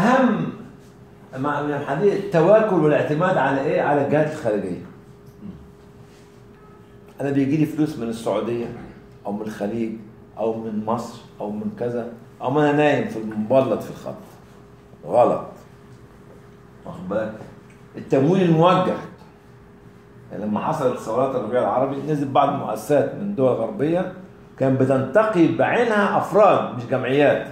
اهم مع- من الحديث التواكل والاعتماد على ايه؟ على الجهات الخارجيه. انا بيجي لي فلوس من السعوديه او من الخليج او من مصر او من كذا او ما انا نايم في مبلط في الخط. غلط. واخد بالك؟ التمويل الموجه يعني لما حصلت ثورات الربيع العربي نزل بعض المؤسسات من دول غربيه كان بتنتقي بعينها افراد مش جمعيات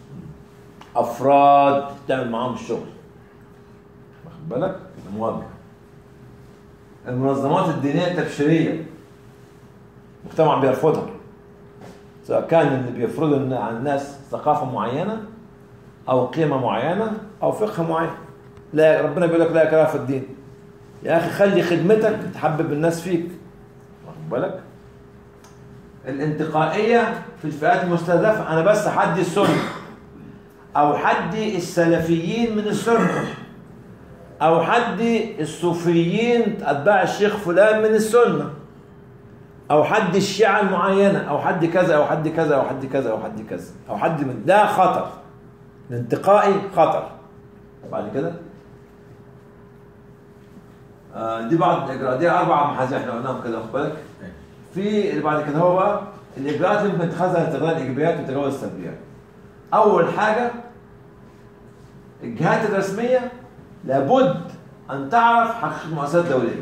افراد تعمل معاهم الشغل واخد بالك الموجه المنظمات الدينيه التبشيريه المجتمع بيرفضها سواء كان اللي بيفرضوا الن- على الناس ثقافه معينه او قيمه معينه او فقه معين لا ربنا بيقول لك لا اكراه في الدين يا اخي خلي خدمتك تحبب الناس فيك واخد بالك الانتقائيه في الفئات المستهدفه انا بس حدي السنه او حدي السلفيين من السنه او حدي الصوفيين اتباع الشيخ فلان من السنه او حد الشيعه المعينه او حد كذا او حد كذا او حد كذا او حد كذا او حد من ده خطر الانتقائي خطر بعد كده آه دي بعض الاجراءات دي اربع محاذير احنا قلناهم كده واخد بالك في اللي بعد كده هو بقى الاجراءات اللي ممكن تتخذها لتغيير الايجابيات وتجاوز السلبيات اول حاجه الجهات الرسميه لابد ان تعرف حقيقه المؤسسات الدوليه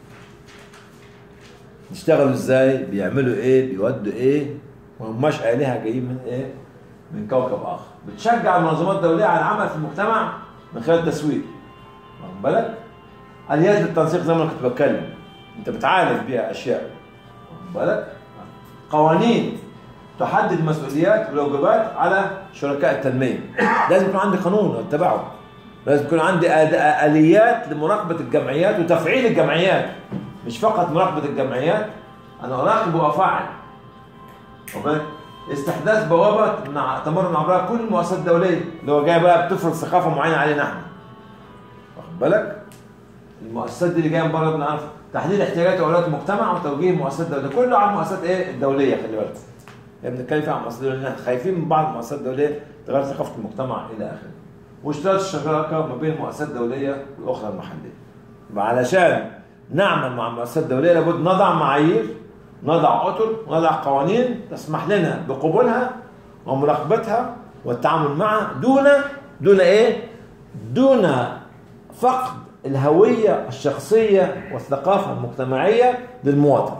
يشتغلوا ازاي بيعملوا ايه بيودوا ايه ما هماش آلهة جايين من ايه من كوكب اخر بتشجع المنظمات الدوليه على العمل في المجتمع من خلال التسويق واخد بالك اليات التنسيق زي ما انا كنت بتكلم انت بتعالج بيها اشياء واخد بالك قوانين تحدد مسؤوليات والواجبات على شركاء التنميه لازم يكون عندي قانون اتبعه لازم يكون عندي آد- اليات لمراقبه الجمعيات وتفعيل الجمعيات مش فقط مراقبه الجمعيات انا اراقب وافعل واخد بالك؟ استحداث بوابه مع- تمر من عبرها كل المؤسسات الدوليه اللي هو جايه بقى بتفرض ثقافه معينه علينا احنا واخد بالك المؤسسات دي اللي جايه من بره بنعرف تحديد احتياجات واولويات المجتمع وتوجيه المؤسسات الدوليه كله على المؤسسات ايه الدوليه خلي بالك يعني بنتكلم فيها عن المؤسسات الدوليه إحنا خايفين من بعض المؤسسات الدوليه تغير ثقافه المجتمع الى اخره واشتراط الشراكه ما بين المؤسسات الدوليه والاخرى المحليه يبقى علشان نعمل مع المؤسسات الدوليه لابد نضع معايير نضع اطر ونضع قوانين تسمح لنا بقبولها ومراقبتها والتعامل معها دون دون ايه؟ دون فقد الهويه الشخصيه والثقافه المجتمعيه للمواطن.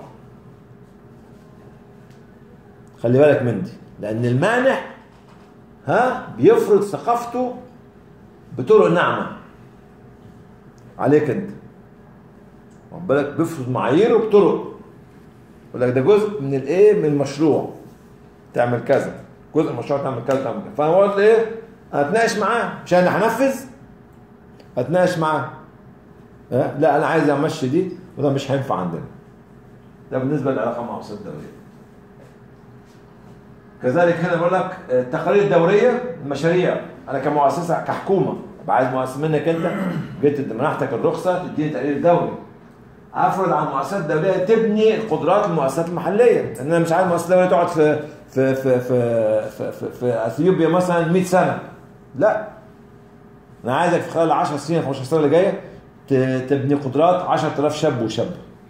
خلي بالك من دي لان المانح ها بيفرض ثقافته بطرق ناعمه عليك انت واخد بالك بيفرض معاييره بطرق يقول لك ده جزء من الايه من المشروع تعمل كذا جزء من المشروع تعمل كذا تعمل كذا فانا قلت ايه هتناقش معاه مش انا هنفذ هتناقش معاه ها؟ لا انا عايز امشي دي وده مش هينفع عندنا ده بالنسبه للعلاقه مع المؤسسات الدوليه كذلك هنا بقول لك التقارير الدوريه المشاريع انا كمؤسسه كحكومه أبقى عايز مؤسسه منك انت جيت منحتك الرخصه تديني تقرير دوري افرض على المؤسسات الدوليه تبني قدرات المؤسسات المحليه لان انا مش عايز المؤسسات الدوليه تقعد في في في في في, في, في اثيوبيا مثلا 100 سنه لا انا عايزك في خلال 10 سنين 15 سنه اللي جايه ت- تبني قدرات 10000 شاب وشاب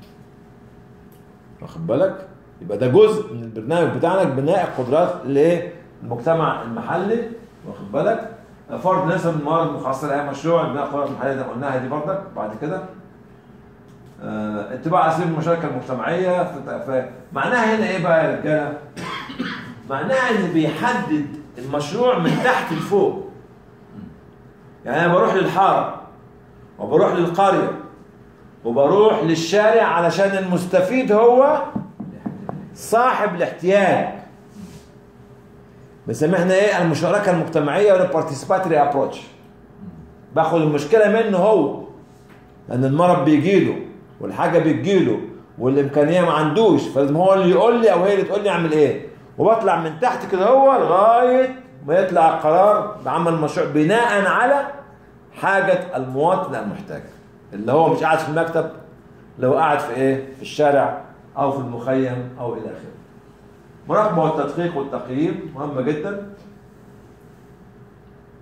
واخد بالك يبقى ده جزء من البرنامج بتاعنا بناء القدرات للمجتمع المحلي واخد بالك فرض نسب الموارد المخصصه لاي مشروع بناء القدرات المحليه اللي قلناها دي برضك بعد كده آه، اتباع اساليب المشاركه المجتمعيه في في- معناها هنا ايه بقى يا رجاله؟ معناها ان بيحدد المشروع من تحت لفوق يعني انا بروح للحاره وبروح للقريه وبروح للشارع علشان المستفيد هو صاحب الاحتياج بنسميها احنا ايه المشاركه المجتمعيه ولا بارتيسيباتوري ابروتش باخد المشكله منه هو لان المرض بيجي له والحاجه بتجي له والامكانيه ما عندوش فلازم هو اللي يقول لي او هي اللي تقول لي اعمل ايه وبطلع من تحت كده هو لغايه ما يطلع قرار بعمل مشروع بناء على حاجه المواطن المحتاج اللي هو مش قاعد في المكتب لو قاعد في ايه في الشارع او في المخيم او الى اخره مراقبه والتدقيق والتقييم مهمه جدا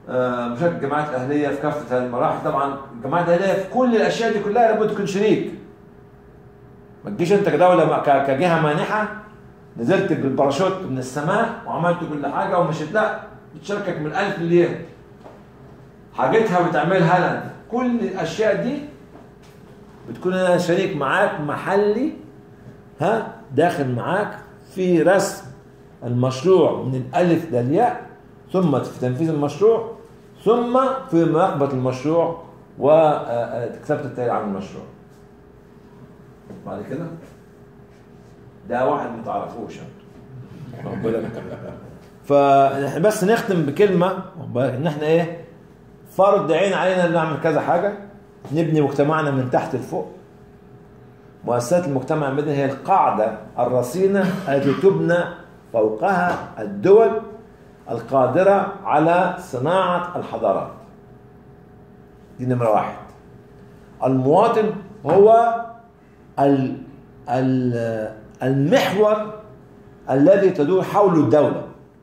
آه، مشاركه الجماعات الاهليه في كافه هذه المراحل طبعا الجماعات الاهليه في كل الاشياء دي كلها لابد تكون شريك ما تجيش انت كدوله ما- ك- كجهه مانحه نزلت بالباراشوت من السماء وعملت كل حاجه ومشيت لا بتشاركك من الالف للياء حاجتها بتعملها انت كل الاشياء دي بتكون انا شريك معاك محلي ها داخل معاك في رسم المشروع من الالف للياء ثم في تنفيذ المشروع ثم في مراقبه المشروع وكتابه التالي عن المشروع بعد كده ده واحد ما تعرفوش انتوا. واخد بالك؟ فاحنا بس نختم بكلمه واخد بالك؟ ان احنا ايه فرض عين علينا ان نعمل كذا حاجه نبني مجتمعنا من تحت لفوق مؤسسات المجتمع المدني هي القاعده الرصينه التي تبنى فوقها الدول القادره على صناعه الحضارات دي نمره واحد المواطن هو ال ال المحور الذي تدور حوله الدولة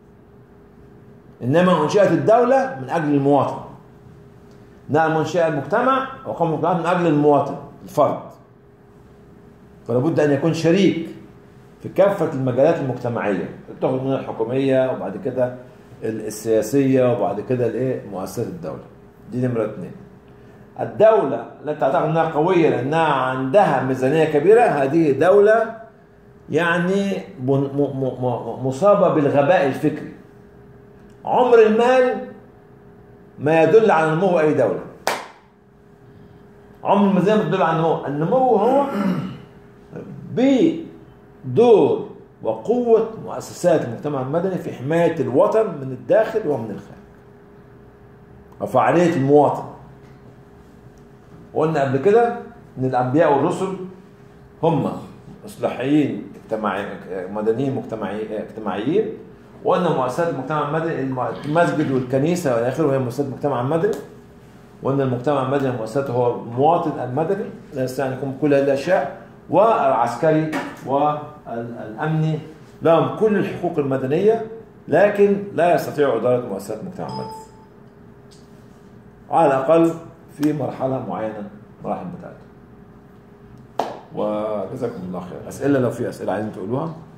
إنما أنشئت الدولة من أجل المواطن نعم منشئ المجتمع وقام المجتمع من أجل المواطن الفرد فلا بد أن يكون شريك في كافة المجالات المجتمعية تاخد من الحكومية وبعد كده السياسية وبعد كده الإيه مؤسسات الدولة دي نمرة اثنين الدولة التي تعتقد أنها قوية لأنها عندها ميزانية كبيرة هذه دولة يعني م- م- م- مصابة بالغباء الفكري عمر المال ما يدل على نمو أي دولة عمر الميزانية بتدل على النمو النمو هو بدور وقوة مؤسسات المجتمع المدني في حماية الوطن من الداخل ومن الخارج وفعالية المواطن وقلنا قبل كده ان الانبياء والرسل هم اصلاحيين اجتماعي مدنيين مجتمعي اجتماعيين وقلنا مؤسسات المجتمع المدني الم- المسجد والكنيسه والى اخره وهي مؤسسات المجتمع المدني وان المجتمع المدني مؤسساته هو المواطن المدني لا يستطيع ان يقوم بكل هذه الاشياء والعسكري والامني لهم كل الحقوق المدنيه لكن لا يستطيع اداره مؤسسات المجتمع المدني على الاقل في مرحله معينه مراحل بتاعته وجزاكم الله خير اسئله لو في اسئله عايزين تقولوها